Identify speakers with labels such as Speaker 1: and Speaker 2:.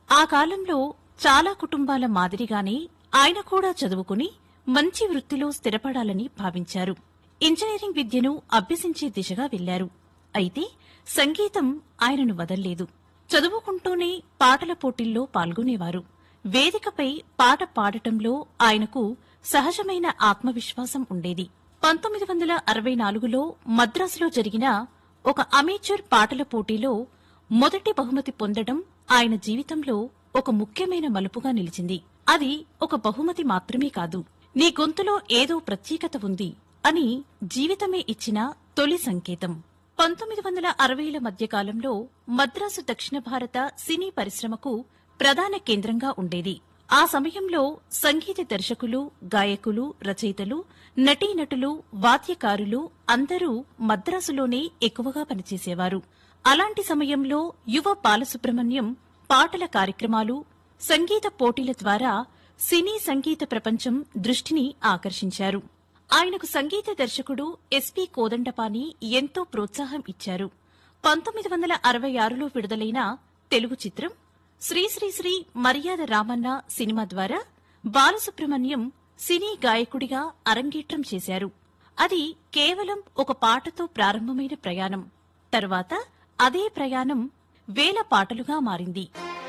Speaker 1: ఆ కాలంలో చాలా కుటుంబాల మాదిరిగానే ఆయన కూడా చదువుకుని మంచి వృత్తిలో స్థిరపడాలని భావించారు ఇంజనీరింగ్ విద్యను అభ్యసించే దిశగా వెళ్లారు అయితే సంగీతం ఆయనను వదల్లేదు చదువుకుంటూనే పాటల పోటీల్లో పాల్గొనేవారు వేదికపై పాట పాడటంలో ఆయనకు సహజమైన ఆత్మవిశ్వాసం ఉండేది పంతొమ్మిది వందల అరవై నాలుగులో మద్రాసులో జరిగిన ఒక అమేచర్ పాటల పోటీలో మొదటి బహుమతి పొందడం ఆయన జీవితంలో ఒక ముఖ్యమైన మలుపుగా నిలిచింది అది ఒక బహుమతి మాత్రమే కాదు నీ గొంతులో ఏదో ప్రత్యేకత ఉంది అని జీవితమే ఇచ్చిన తొలి సంకేతం పంతొమ్మిది వందల అరవైల మధ్యకాలంలో మద్రాసు దక్షిణ భారత సినీ పరిశ్రమకు ప్రధాన కేంద్రంగా ఉండేది ఆ సమయంలో సంగీత దర్శకులు గాయకులు రచయితలు నటీనటులు వాద్యకారులు అందరూ మద్రాసులోనే ఎక్కువగా పనిచేసేవారు అలాంటి సమయంలో యువ బాలసుబ్రహ్మణ్యం పాటల కార్యక్రమాలు సంగీత పోటీల ద్వారా సినీ సంగీత ప్రపంచం దృష్టిని ఆకర్షించారు ఆయనకు సంగీత దర్శకుడు ఎస్పి కోదండపాని ఎంతో ప్రోత్సాహం ఇచ్చారు పంతొమ్మిది వందల అరవై ఆరులో విడుదలైన తెలుగు చిత్రం శ్రీ శ్రీ శ్రీ మర్యాద రామన్న సినిమా ద్వారా బాలసుబ్రహ్మణ్యం సినీ గాయకుడిగా అరంగేట్రం చేశారు అది కేవలం ఒక పాటతో ప్రారంభమైన ప్రయాణం తర్వాత అదే ప్రయాణం వేల పాటలుగా మారింది